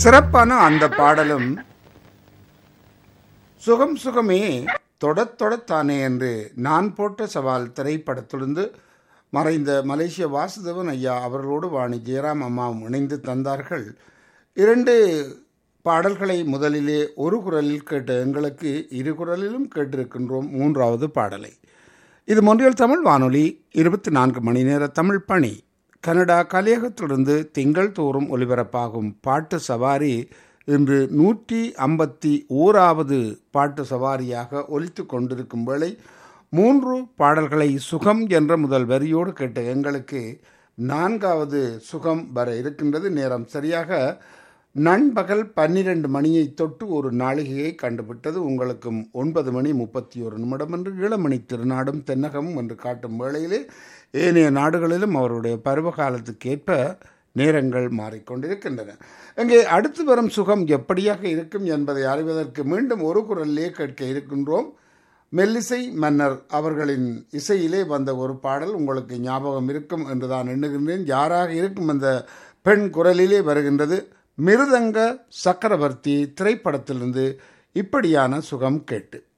சிறப்பான அந்த பாடலும் சுகம் சுகமே தொடத் தொடத்தானே என்று நான் போட்ட சவால் திரைப்படத்திலிருந்து மறைந்த மலேசிய வாசுதேவன் ஐயா அவர்களோடு வாணி ஜெயராம் அம்மாவும் இணைந்து தந்தார்கள் இரண்டு பாடல்களை முதலிலே ஒரு குரலில் கேட்ட எங்களுக்கு இரு குரலிலும் கேட்டிருக்கின்றோம் மூன்றாவது பாடலை இது மொன்றியல் தமிழ் வானொலி இருபத்தி நான்கு மணி நேர தமிழ் பணி கனடா கலியகத்திலிருந்து திங்கள் தோறும் ஒலிபரப்பாகும் பாட்டு சவாரி இன்று நூற்றி ஐம்பத்தி ஓராவது பாட்டு சவாரியாக ஒலித்து கொண்டிருக்கும் வேளை மூன்று பாடல்களை சுகம் என்ற முதல் வரியோடு கேட்ட எங்களுக்கு நான்காவது சுகம் வர இருக்கின்றது நேரம் சரியாக நண்பகல் பன்னிரண்டு மணியை தொட்டு ஒரு நாளிகையை கண்டுபிட்டது உங்களுக்கும் ஒன்பது மணி முப்பத்தி ஒரு நிமிடம் என்று இளமணி திருநாடும் தென்னகமும் என்று காட்டும் வேளையிலே ஏனைய நாடுகளிலும் அவருடைய பருவகாலத்துக்கு ஏற்ப நேரங்கள் மாறிக்கொண்டிருக்கின்றன இங்கே அடுத்து வரும் சுகம் எப்படியாக இருக்கும் என்பதை அறிவதற்கு மீண்டும் ஒரு குரலிலே கேட்க இருக்கின்றோம் மெல்லிசை மன்னர் அவர்களின் இசையிலே வந்த ஒரு பாடல் உங்களுக்கு ஞாபகம் இருக்கும் என்று தான் எண்ணுகின்றேன் யாராக இருக்கும் அந்த பெண் குரலிலே வருகின்றது மிருதங்க சக்கரவர்த்தி திரைப்படத்திலிருந்து இப்படியான சுகம் கேட்டு